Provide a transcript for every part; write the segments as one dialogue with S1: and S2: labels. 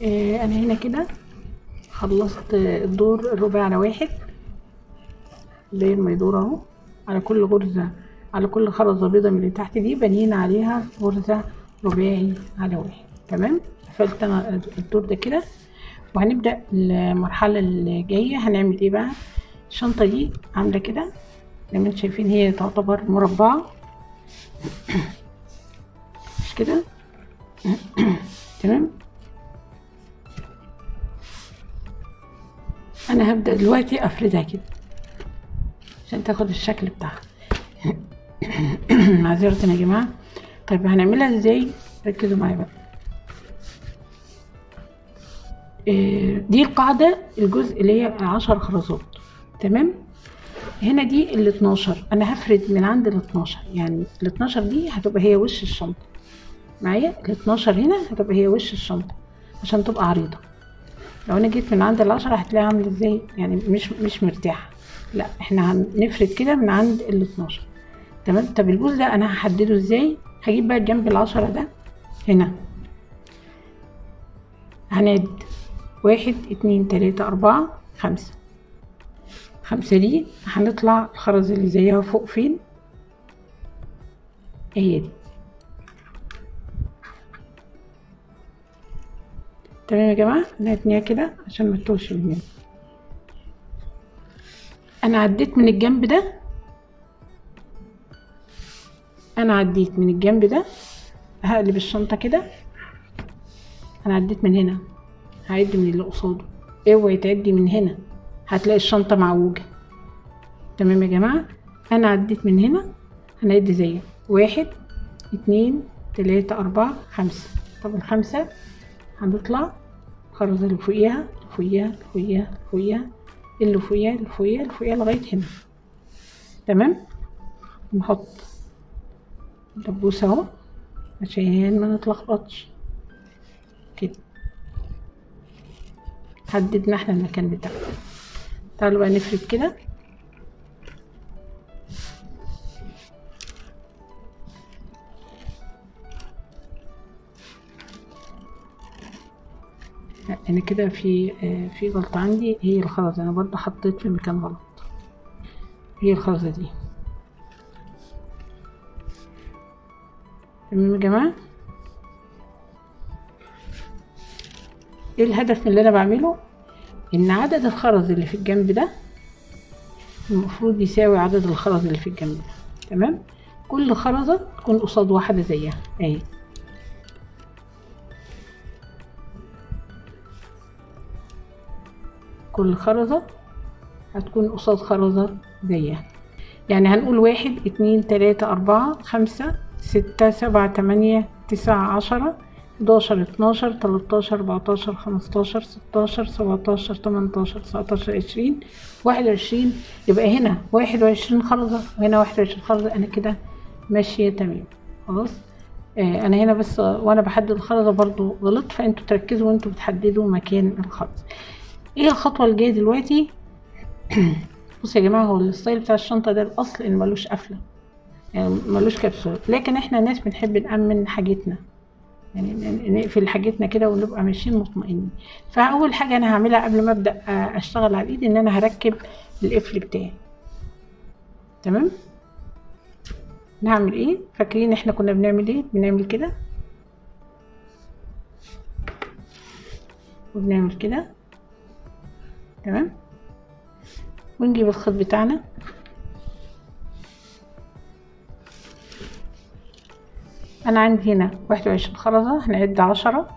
S1: آه انا هنا كده خلصت الدور الرباعي على واحد زي ما يدور اهو على كل غرزة على كل خرزة بيضة من اللي تحت دي بنينا عليها غرزة رباعي على واحد تمام قفلت انا الدور ده كده وهنبدأ المرحلة اللي جاية هنعمل ايه بقى الشنطة دي عاملة كده زي ما انتم شايفين هي تعتبر مربعة مش كده تمام انا هبدأ دلوقتي افردها كده عشان تاخد الشكل بتاعها معذرة يا جماعة طيب هنعملها ازاي ركزوا معايا بقى إيه، دي القاعدة الجزء اللي هي عشر خرزات تمام هنا دي ال 12 انا هفرد من عند ال 12 يعني ال 12 دي هتبقى هي وش الشنطة معايا ال 12 هنا هتبقى هي وش الشنطة عشان تبقى عريضة لو انا جيت من عند العشرة هتلاقيها عاملة ازاي يعني مش مش مرتاحة لا احنا هنفرد كده من عند ال 12 تمام طب البوز ده انا هحدده ازاي هجيب بقى جنب العشرة ده هنا هنعد واحد اتنين تلاتة أربعة خمسة خمسة دي هنطلع الخرز اللي زيها فوق فين هي دي تمام يا جماعة نتنيها كده عشان ما تتوهش مننا انا عديت من الجنب ده انا عديت من الجنب ده هقلب الشنطة كده انا عديت من هنا هعد من اللي قصاده اوعي تعدي من هنا هتلاقي الشنطة معوجة تمام يا جماعة انا عديت من هنا هنعد زي واحد اتنين تلاتة اربعة خمسة طب الخمسة هنطلع الخرزة اللي فوقيها اللي فوقيها اللي فوقيها اللي فوقيها اللي فوقيها اللي فوقيها اللي فوقيها لغاية هنا تمام نحط دبوس اهو عشان ما نتلخبطش كده حددنا احنا المكان بتاعنا تعالوا بقى نفرد كده لا انا كده في آه، في غلطة عندي هي الخرزة انا برضو حطيت في مكان غلط هي الخرزة دي تمام يا جماعة ايه الهدف من اللي انا بعمله ان عدد الخرز اللي في الجنب ده المفروض يساوي عدد الخرز اللي في الجنب ده تمام كل خرزة تكون قصاد واحدة زيها اهي كل خرزة هتكون قصاد خرزة زيها يعني هنقول واحد اتنين تلاتة أربعة خمسة ستة سبعة تمانية تسعة عشرة حداشر اتناشر تلاتاشر أربعتاشر خمستاشر ستاشر سبعتاشر تمنتاشر تسعتاشر عشرين واحد وعشرين يبقى هنا واحد وعشرين خرزة وهنا واحد وعشرين خرزة أنا كده ماشية تمام خلاص آه أنا هنا بس وأنا بحدد الخرزة برضو غلط فأنتوا تركزوا وأنتوا بتحددوا مكان الخرز ايه الخطوة الجاية دلوقتي بصوا يا جماعة هو الستايل بتاع الشنطة ده الأصل إن ملوش قفلة يعني ملوش كبسولة لكن احنا ناس بنحب نأمن حاجتنا يعني ن- نقفل حاجتنا كده ونبقى ماشيين مطمئنين فأول حاجة أنا هعملها قبل ما أبدأ آه، أشتغل على الإيد إن أنا هركب القفل بتاعي تمام نعمل ايه فاكرين احنا كنا بنعمل ايه بنعمل كده وبنعمل كده تمام ونجيب الخيط بتاعنا انا عندي هنا واحد وعشرين خرزة هنعد عشرة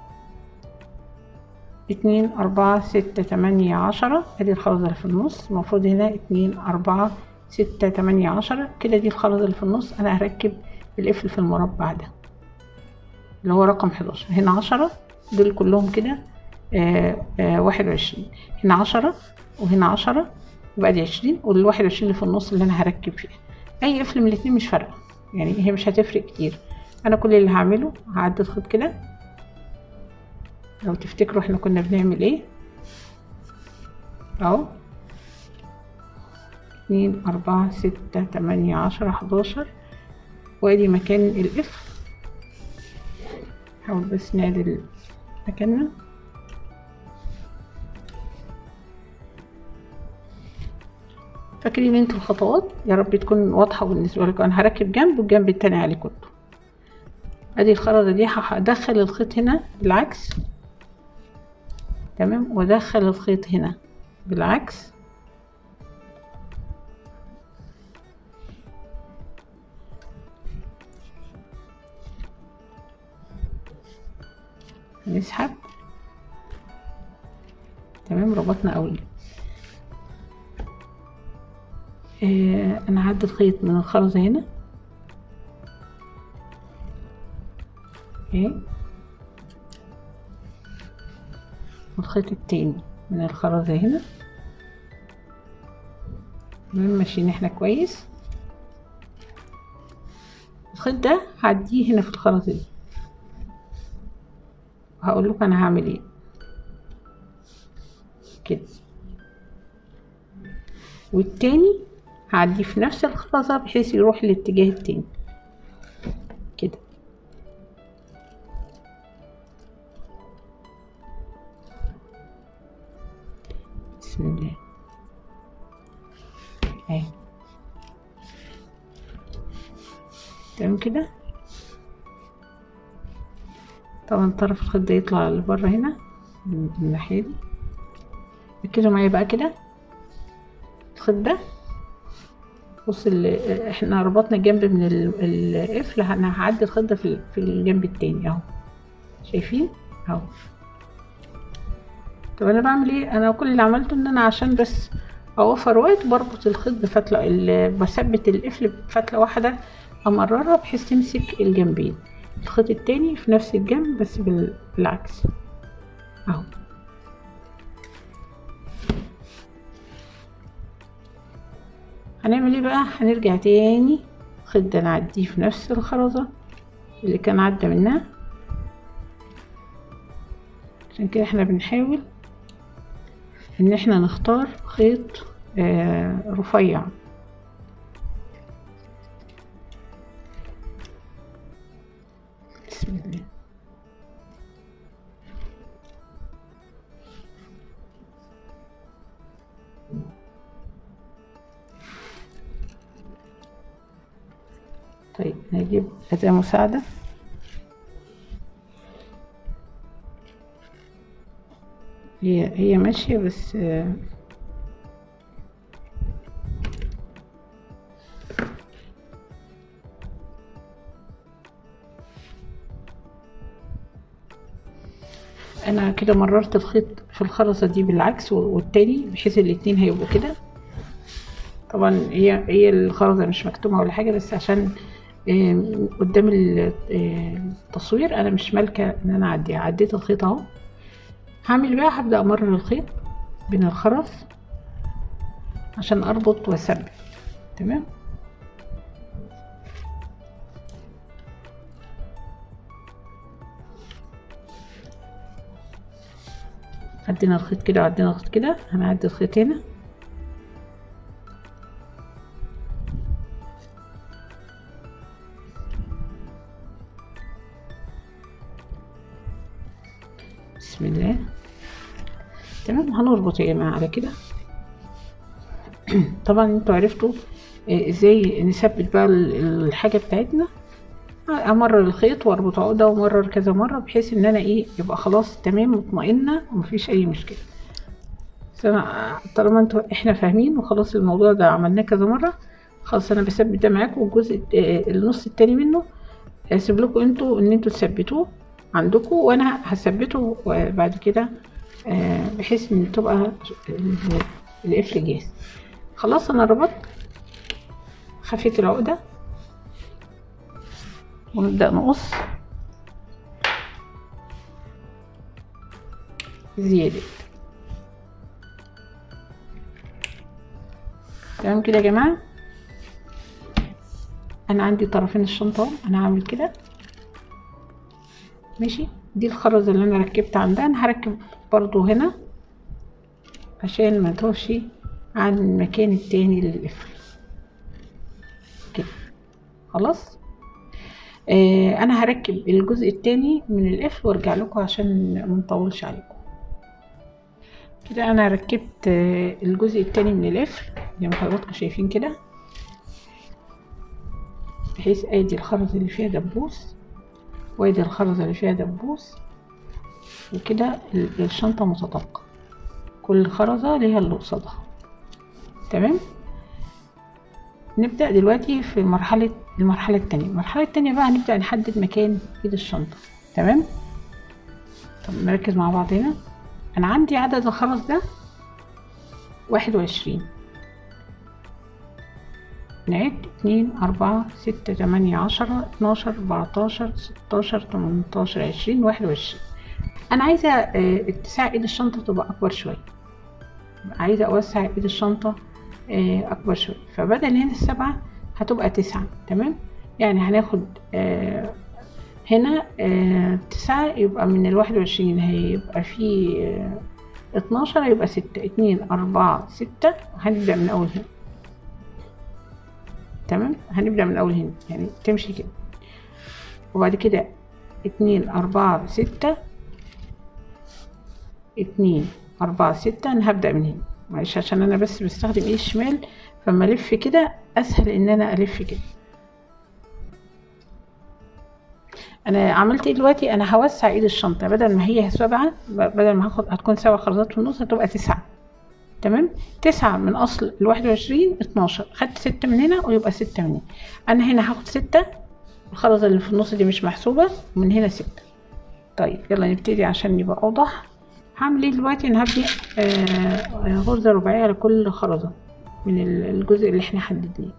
S1: اتنين اربعة ستة تمانية عشرة ادي الخرزة اللي في النص المفروض هنا اتنين اربعة ستة تمانية عشرة كده دي الخرزة اللي في النص انا هركب القفل في المربع ده اللي هو رقم حداشر هنا عشرة دول كلهم كده آه آه واحد وعشرين هنا عشرة وهنا عشرة يبقى دي عشرين والواحد وعشرين اللي في النص اللي انا هركب فيها اي قفل من الاتنين مش فارقة يعني هي مش هتفرق كتير انا كل اللي هعمله هعدي الخيط كده لو تفتكروا احنا كنا بنعمل ايه اهو اتنين اربعة ستة تمانية عشرة حداشر وادي مكان القفل حاول بس نعدل مكاننا تكريم انت الخطوات يا رب تكون واضحة بالنسبة لكم انا هركب جنب والجنب التاني عليكم انتوا ادي الخرزة دي هدخل الخيط هنا بالعكس تمام وادخل الخيط هنا بالعكس نسحب تمام ربطنا اول آه انا هعدي الخيط من الخرزة هنا اهي والخيط التاني من الخرزة هنا تمام ماشيين احنا كويس الخيط ده هعديه هنا في الخرزة دي وهقول لكم انا هعمل ايه كده والتاني هعديه في نفس الخرزة بحيث يروح الاتجاه التاني كده بسم الله اهي تمام كده طبعا طرف الخيط ده يطلع لبره هنا من الناحية دي ركزوا معايا بقى كده الخيط ده بص ال- احنا ربطنا جنب من ال- القفل انا هعدي الخيط ده في في الجنب التاني اهو شايفين اهو طب انا بعمل ايه انا كل اللي عملته ان انا عشان بس اوفر وقت بربط الخيط بفتله ال- بثبت القفل بفتله واحده امررها بحيث تمسك الجنبين الخيط التاني في نفس الجنب بس بال- بالعكس اهو هنعمل ايه بقى هنرجع تاني الخيط ده نعديه في نفس الخرزة اللي كان عدى منها عشان كده احنا بنحاول ان احنا نختار خيط آه رفيع بسم الله طيب نجيب أداة مساعدة هي هي ماشية بس آه، انا كده مررت الخيط في الخرزة دي بالعكس والتاني بحيث الاتنين هيبقوا كده طبعا هي هي الخرزة مش مكتومة ولا حاجة بس عشان آه، قدام ال- آه، التصوير انا مش مالكة ان انا اعديها عديت الخيط اهو هعمل بقى هبدأ امرر الخيط بين الخرز عشان اربط واثبت تمام عدينا الخيط كده وعدينا الخيط كده هنعدي الخيط هنا بسم الله تمام هنربط يا جماعة على كده طبعا انتوا عرفتوا آه، ازاي نثبت بقى ال- الحاجة بتاعتنا امرر الخيط واربط عقدة وامرر كذا مرة بحيث ان انا ايه يبقى خلاص تمام مطمئنة ومفيش اي مشكلة بس انا طالما انتوا احنا فاهمين وخلاص الموضوع ده عملناه كذا مرة خلاص انا بثبت ده معاكم والجزء آه، النص التاني منه هسيب لكم انتوا ان انتوا تثبتوه عندكم وانا هثبته بعد كده آه، بحيث ان تبقى ال- القفل جاهز خلاص انا ربطت خفيت العقدة ونبدأ نقص زيادة تمام كده يا جماعة انا عندي طرفين الشنطة انا هعمل كده ماشي دي الخرزة اللي انا ركبت عندها انا هركب برضو هنا عشان ما توهش عن المكان التاني للقفل كده خلاص آه انا هركب الجزء التاني من القفل وارجع لكم عشان ما نطولش عليكم كده انا ركبت آه، الجزء التاني من القفل زي ما حضراتكم شايفين كده بحيث ادي الخرز اللي فيها دبوس وادي الخرزة اللي فيها دبوس وكده ال- الشنطة متطابقة كل خرزة ليها اللي قصادها تمام نبدأ دلوقتي في مرحلة المرحلة التانية المرحلة التانية بقى هنبدأ نحدد مكان ايد الشنطة تمام طب نركز مع بعض هنا انا عندي عدد الخرز ده واحد وعشرين نعد اتنين أربعة ستة تمانية عشرة اتناشر أربعتاشر ستاشر تمنتاشر عشرين واحد وعشرين أنا عايزة آه، اتساع إيد الشنطة تبقى أكبر شوية عايزة أوسع إيد الشنطة آه، أكبر شوية فبدل هنا السبعة هتبقى تسعة تمام يعني هناخد آه، هنا آه، تسعة يبقى من الواحد وعشرين هيبقى في آه، اتناشر يبقى ستة اتنين أربعة ستة هنبدأ من أول هنا تمام هنبدأ من أول هنا يعني تمشي كده وبعد كده اتنين أربعة ستة اتنين أربعة ستة أنا هبدأ من هنا معلش عشان أنا بس بستخدم إيد الشمال فما ألف كده أسهل إن أنا ألف كده أنا عملت إيه دلوقتي أنا هوسع إيد الشنطة بدل ما هي سبعة بدل ما هاخد هتكون سبع خرزات في النص هتبقى تسعة تمام تسعة من أصل الواحد وعشرين اتناشر خدت ستة من هنا ويبقى ستة من هنا أنا هنا هاخد ستة الخرزة اللي في النص دي مش محسوبة ومن هنا ستة طيب يلا نبتدي عشان يبقى أوضح هعمل ايه دلوقتي انا هبني آه، غرزة رباعية على كل خرزة من ال- الجزء اللي احنا حددناه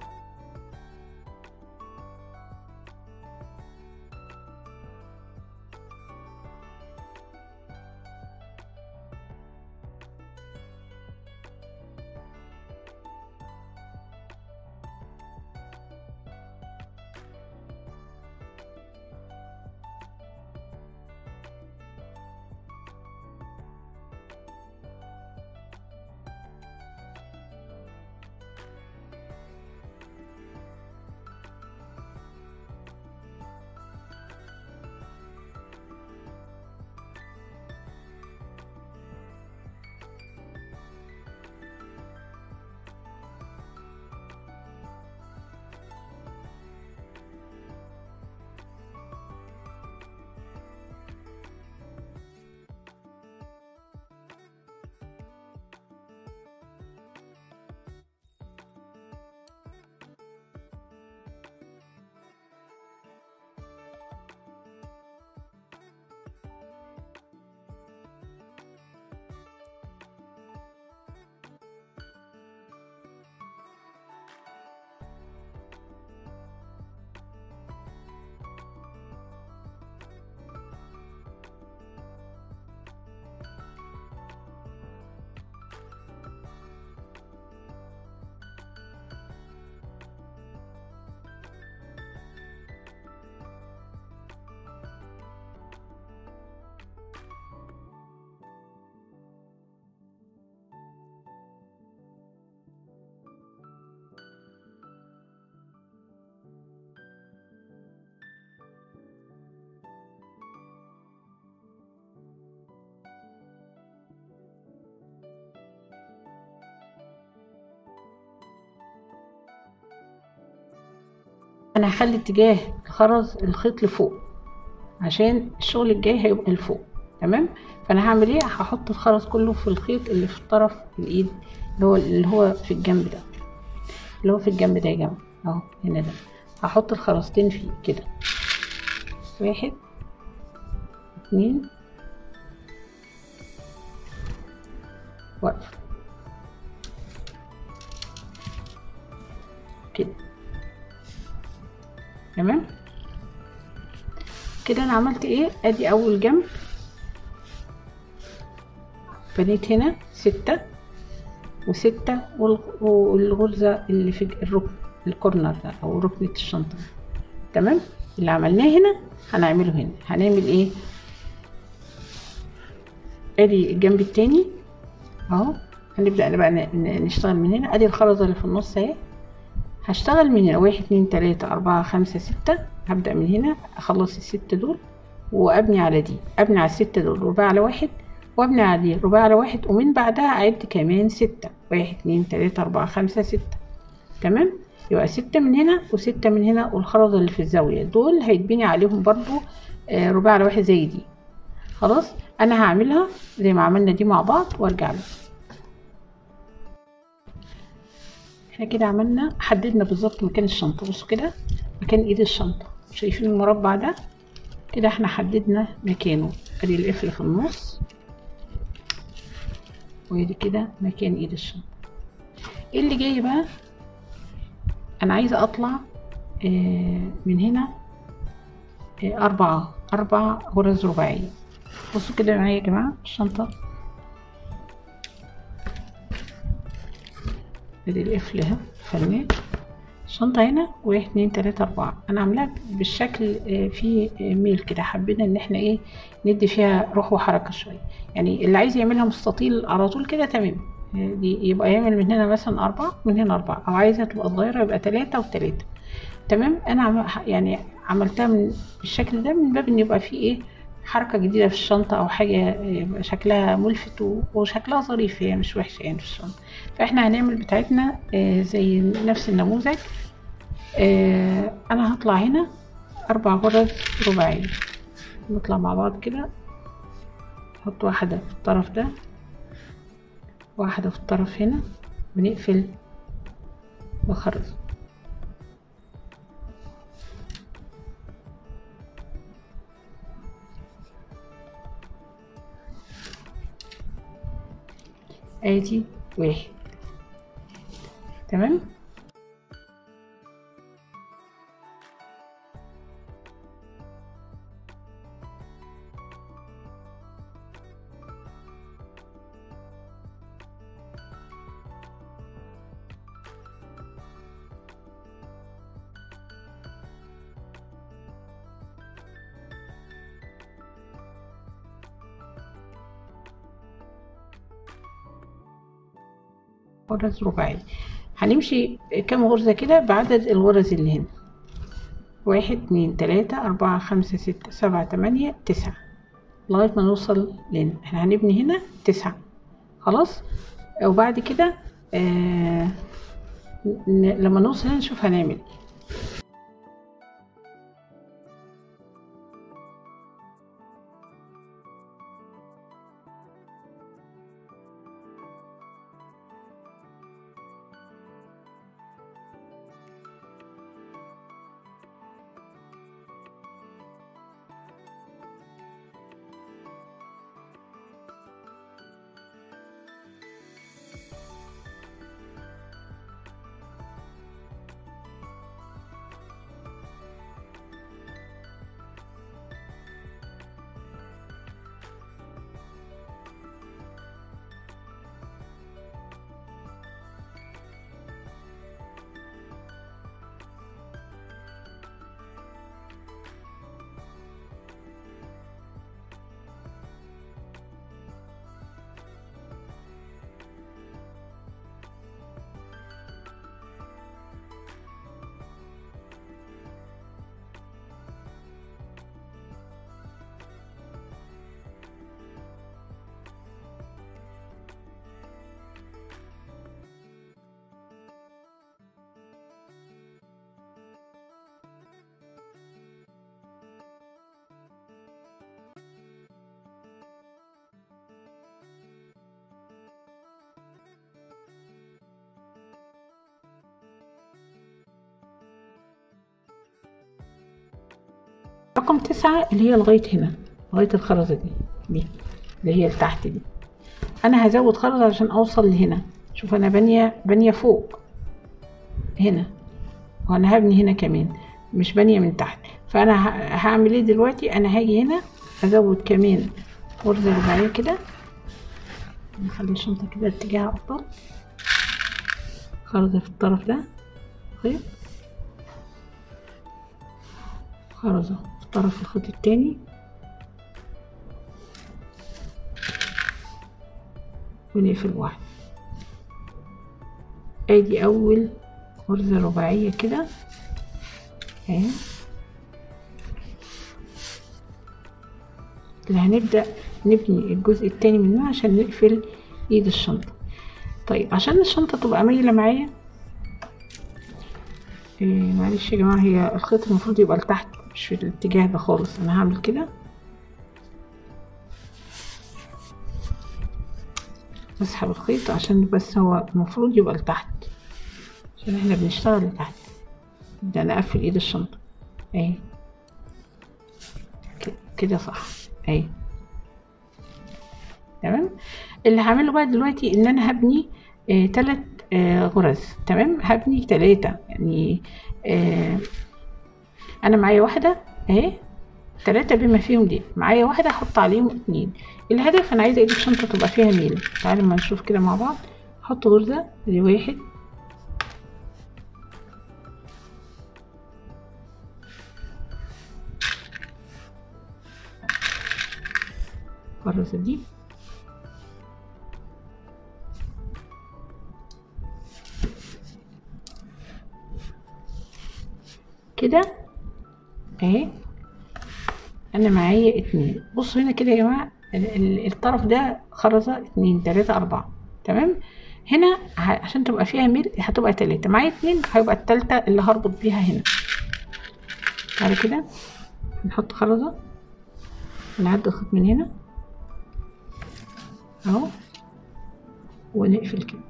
S1: انا هخلي اتجاه الخرز الخيط لفوق عشان الشغل الجاي هيبقى لفوق تمام فانا هعمل ايه هحط الخرز كله في الخيط اللي في طرف الايد اللي هو اللي هو في الجنب ده اللي هو في الجنب ده يا جماعه اهو هنا ده هحط الخرزتين فيه كده واحد اتنين واقفه كده تمام كده انا عملت ايه ادي اول جنب بنيت هنا ستة وستة والغ- والغرزة اللي في الركن الكورنر ده او ركنة الشنطة تمام اللي عملناه هنا هنعمله هنا هنعمل ايه ادي الجنب التاني اهو هنبدأ بقى ن- ن- نشتغل من هنا ادي الخرزة اللي في النص اهي هشتغل من هنا واحد اتنين تلاتة أربعة خمسة ستة هبدأ من هنا أخلص الستة دول وأبني على دي أبني على الستة دول رباع على واحد وابني عليه رباعي على واحد ومن بعدها اعد كمان ستة واحد اتنين تلاتة اربعة خمسة ستة تمام يبقى ستة من هنا وستة من هنا والخرزة اللي في الزاوية دول هيتبني عليهم برضو آه، رباعي على واحد زي دي خلاص انا هعملها زي ما عملنا دي مع بعض وارجع له احنا كده عملنا حددنا بالظبط مكان الشنطة بصوا كده مكان ايد الشنطة شايفين المربع ده كده احنا حددنا مكانه ادي القفل في النص وادي كده مكان ايد الشنطة ايه اللي جاي بقى انا عايزة اطلع آه، من هنا آه، اربعة اربع غرز رباعية بصوا كده معايا يا جماعة الشنطة ادي القفل اهو فنان الشنطة هنا واحد اتنين تلاتة اربعة انا عاملاها بالشكل آه، فيه آه، ميل كده حبينا ان احنا ايه ندي فيها روح وحركة شوية يعني اللي عايز يعملها مستطيل على طول كده تمام آه، دي يبقى يعمل من هنا مثلا أربعة من هنا أربعة أو عايزها تبقى صغيرة يبقى تلاتة وتلاتة تمام أنا عم يعني عملتها من بالشكل ده من باب إن يبقى فيه إيه حركة جديدة في الشنطة أو حاجة يبقى شكلها ملفت و- وشكلها ظريف هي مش وحشة يعني في الشنطة فإحنا هنعمل بتاعتنا آه، زي نفس النموذج آه، أنا هطلع هنا أربع غرز رباعية نطلع مع بعض كده نحط واحدة في الطرف ده واحدة في الطرف هنا بنقفل بخرز ادي واحد تمام غرز رباعي هنمشي كام غرزة كده بعدد الغرز اللي هنا واحد اتنين تلاتة أربعة خمسة ستة سبعة تمانية تسعة لغاية ما نوصل لهنا احنا هنبني هنا تسعة خلاص وبعد كده آه ن- لما نوصل هنا نشوف هنعمل ايه رقم تسعة اللي هي لغاية هنا لغاية الخرزة دي دي اللي هي اللي تحت دي أنا هزود خرزة عشان أوصل لهنا شوف أنا بانية بانية فوق هنا وأنا هبني هنا كمان مش بانية من تحت فأنا ه- هعمل إيه دلوقتي أنا هاجي هنا أزود كمان غرزة رباعية كده نخلي الشنطة كده اتجاهها أفضل خرزة في الطرف ده طيب خرزة في طرف الخيط التاني ونقفل واحدة ادي اول غرزة رباعية كده اهي اللي هنبدأ نبني الجزء التاني منها عشان نقفل ايد الشنطة طيب عشان الشنطة تبقى مايلة معايا إيه معلش يا جماعة هي الخيط المفروض يبقى لتحت مش في الاتجاه ده خالص انا هعمل كده اسحب الخيط عشان بس هو المفروض يبقى لتحت عشان احنا بنشتغل لتحت ده انا اقفل ايد الشنطة اهي ك- كده صح اهي تمام اللي هعمله بقى دلوقتي ان انا هبني آه تلات آه غرز تمام هبني تلاتة يعني آه انا معايا واحدة اهي تلاتة بما فيهم دي معايا واحدة احط عليهم اتنين الهدف انا عايزة ايد الشنطة تبقى فيها ميل تعالوا ما نشوف كده مع بعض احط غرزة دي واحد الغرزة دي كده اهي انا معايا اتنين بصوا هنا كده يا جماعه ال- ال- الطرف ده خرزه اتنين تلاته اربعه تمام هنا ه- عشان تبقى فيها ميل هتبقى تلاته معايا اتنين هيبقى التالته اللي هربط بيها هنا تعالى كده نحط خرزه نعدي الخيط من هنا اهو ونقفل كده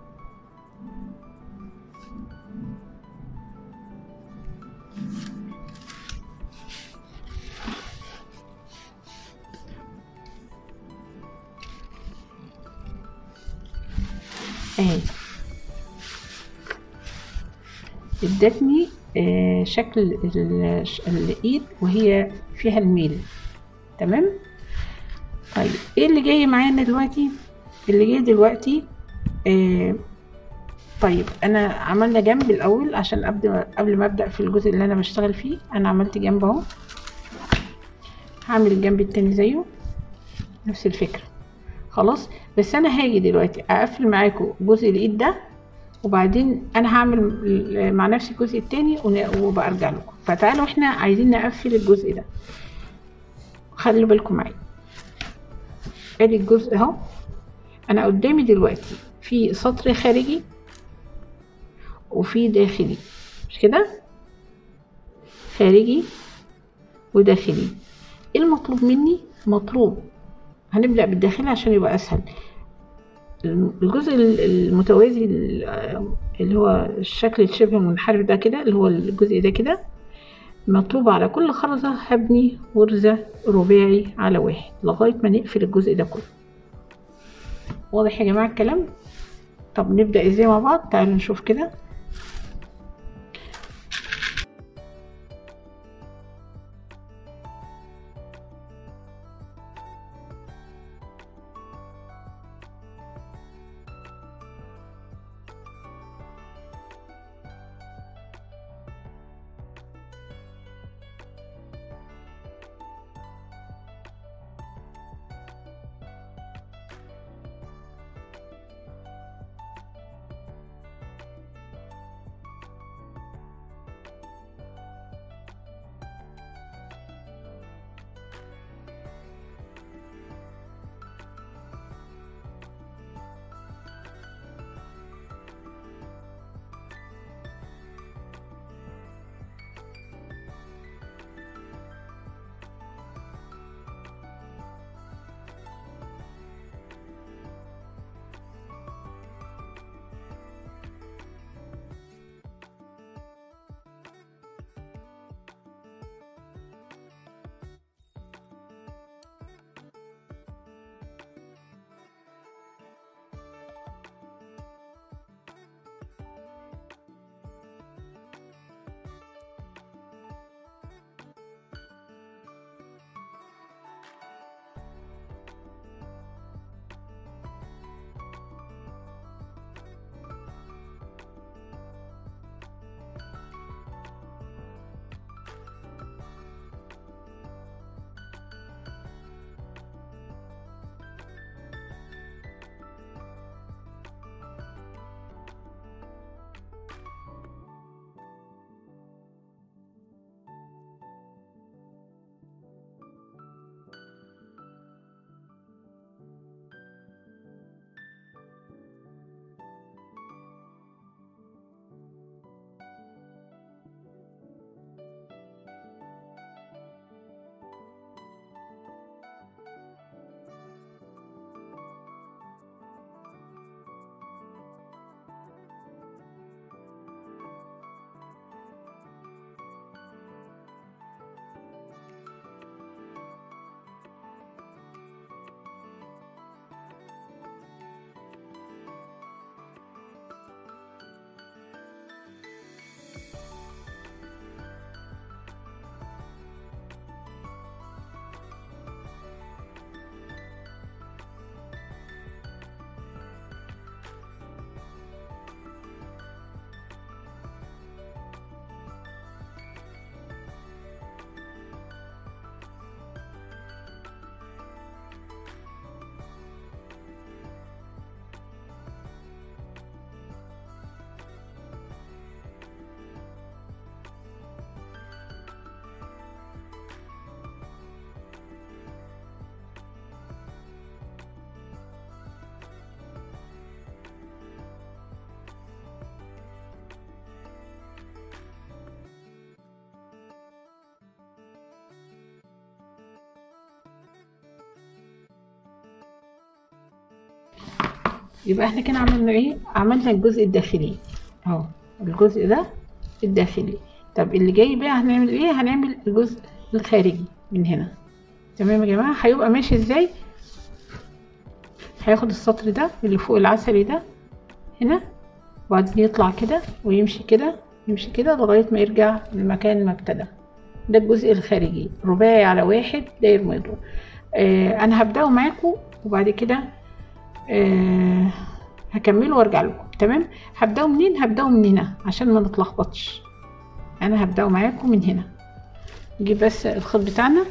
S1: اهي ادتني آه، شكل ال- ش- الايد وهي فيها الميل تمام طيب ايه اللي جاي معانا دلوقتي اللي جاي دلوقتي آه طيب انا عملنا جنب الاول عشان ابدا قبل ما ابدا في الجزء اللي انا بشتغل فيه انا عملت جنب اهو هعمل الجنب التاني زيه نفس الفكره خلاص بس انا هاجي دلوقتي اقفل معاكم جزء الايد ده وبعدين انا هعمل مع نفسي الجزء التاني ون- وبرجع لكم فتعالوا احنا عايزين نقفل الجزء ده خلوا بالكم معايا ادي الجزء اهو انا قدامي دلوقتي في سطر خارجي وفي داخلي مش كده خارجي وداخلي ايه المطلوب مني مطلوب هنبدأ بالداخلي عشان يبقى اسهل الجزء المتوازي اللي هو الشكل الشبه منحرف ده كده اللي هو الجزء ده كده مطلوب على كل خرزة هبني غرزة رباعي على واحد لغاية ما نقفل الجزء ده كله واضح يا جماعة الكلام طب نبدأ ازاي مع بعض تعالوا نشوف كده يبقى احنا كده عملنا ايه عملنا الجزء الداخلي اهو الجزء ده الداخلي طب اللي جاي بقى هنعمل ايه هنعمل الجزء الخارجي من هنا تمام يا جماعه هيبقى ماشي ازاي هياخد السطر ده اللي فوق العسلي ده هنا وبعدين يطلع كده ويمشي كده يمشي كده لغايه ما يرجع لمكان ما ابتدى ده الجزء الخارجي رباعي على واحد داير ما يدور آه انا هبداه معاكم وبعد كده آه هكمله وارجع لكم تمام هبداه منين هبداه من هنا عشان ما نتلخبطش انا هبداه معاكم من هنا نجيب بس الخيط بتاعنا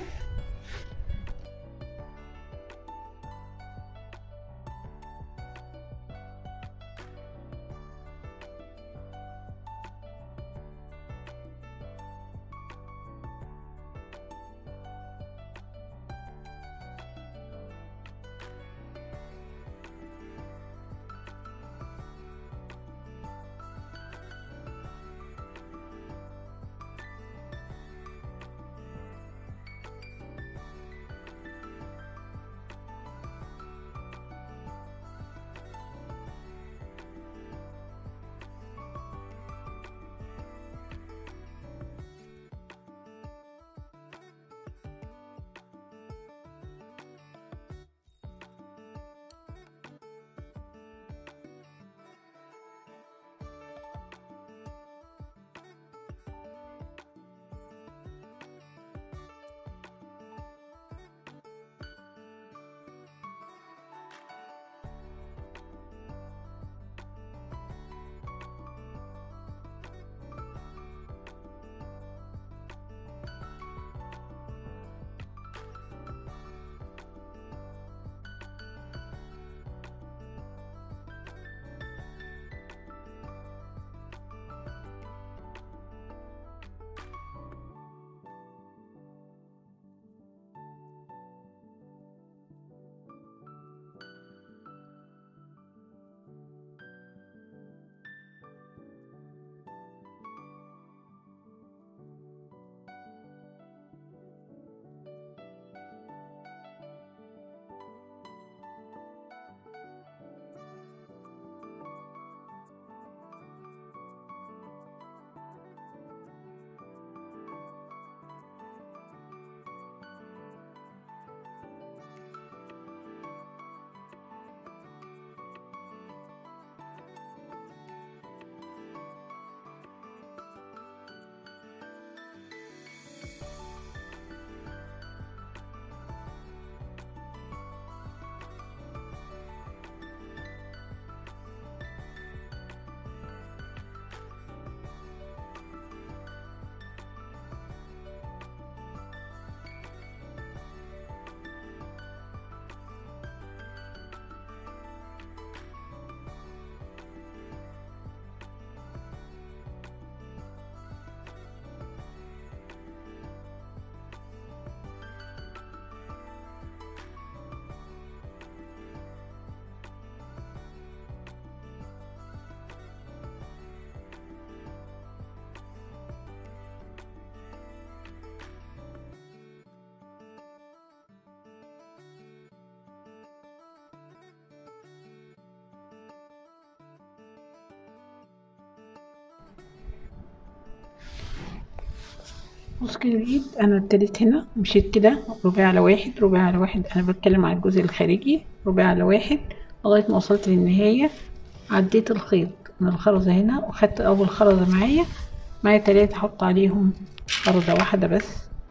S1: بص كده الايد انا ابتديت هنا مشيت كده رباعي على واحد رباعي على واحد انا بتكلم عن الجزء الخارجي رباعي على واحد لغايه ما وصلت للنهايه عديت الخيط من الخرزه هنا وخدت اول خرزه معايا معايا تلاتة احط عليهم خرزه واحده بس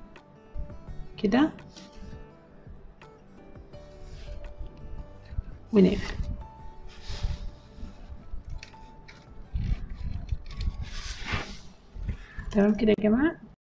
S1: كده ونقفل تمام كده يا جماعه